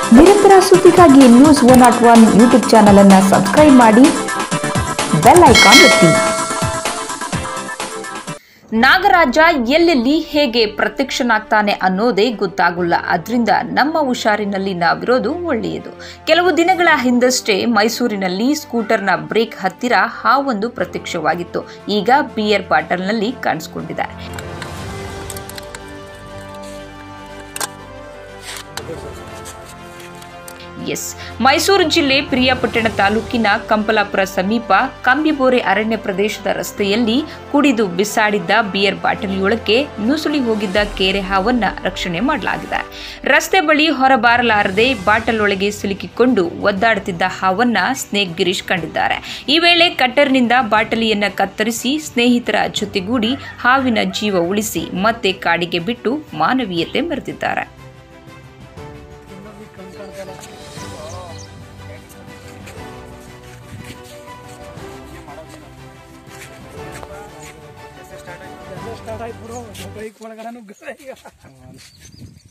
ನಿರಂತರ ಸುದ್ದಿಗಾಗಿ news one naught one YouTube channel ಅನ್ನು ಸಬ್ಸ್ಕ್ರೈಬ್ ಮಾಡಿ ಬೆಲ್ ಐಕಾನ್ ಒತ್ತಿ ನಾಗರಾಜ ಎಲ್ಲೆಲ್ಲಿ ಹೇಗೆ ಪ್ರತ್ಯಕ್ಷನಾಗ್ತಾನೆ ಅನ್ನೋದೇ ಗೊತ್ತಾಗುಲ್ಲ ಅದರಿಂದ ನಮ್ಮ ಹುಷಾರಿನಲ್ಲಿ ನಾವಿರೋದು ಒಳ್ಳೆಯದು ಕೆಲವು ದಿನಗಳ ಹಿಂದಷ್ಟೇ ಮೈಸೂರಿನಲ್ಲಿ ಸ್ಕೂಟರ್ನ ಬ್ರೇಕ್ ಹತ್ತಿರ ಹಾವೊಂದು ಪ್ರತ್ಯಕ್ಷವಾಗಿತ್ತು ಈಗ ಬಿಯರ್ ಬಾಟಲ್ನಲ್ಲಿ ಕಾಣಿಸ್ಕೊಂಡಿದೆ ಎಸ್ ಮೈಸೂರು ಜಿಲ್ಲೆ ಪ್ರಿಯಾಪಟ್ಟಣ ತಾಲೂಕಿನ ಕಂಪಲಾಪುರ ಸಮೀಪ ಕಂಬಿಬೋರೆ ಅರಣ್ಯ ಪ್ರದೇಶದ ರಸ್ತೆಯಲ್ಲಿ ಕುಡಿದು ಬಿಸಾಡಿದ್ದ ಬಿಯರ್ ಬಾಟಲಿಯೊಳಕ್ಕೆ ನುಸುಳಿ ಹೋಗಿದ್ದ ಕೇರೆ ಹಾವನ್ನ ರಕ್ಷಣೆ ಮಾಡಲಾಗಿದೆ ರಸ್ತೆ ಬಳಿ ಹೊರಬಾರಲಾರದೆ ಬಾಟಲ್ ಒಳಗೆ ಸಿಲುಕಿಕೊಂಡು ಒದ್ದಾಡುತ್ತಿದ್ದ ಹಾವನ್ನ ಸ್ನೇಕ್ ಗಿರೀಶ್ ಕಂಡಿದ್ದಾರೆ ಈ ವೇಳೆ ಕಟ್ಟರ್ನಿಂದ ಬಾಟಲಿಯನ್ನ ಕತ್ತರಿಸಿ ಸ್ನೇಹಿತರ ಜೊತೆಗೂಡಿ ಹಾವಿನ ಜೀವ ಉಳಿಸಿ ಮತ್ತೆ ಕಾಡಿಗೆ ಬಿಟ್ಟು ಮಾನವೀಯತೆ ಮೆರೆದಿದ್ದಾರೆ ಸ್ಟಾರ್ಟ್ ಆಯ್ತು ಬರೋ ಬೈಕ್ ಒಳಗಡೆ ನುಗ್ಗಲ್ಲ ಈಗ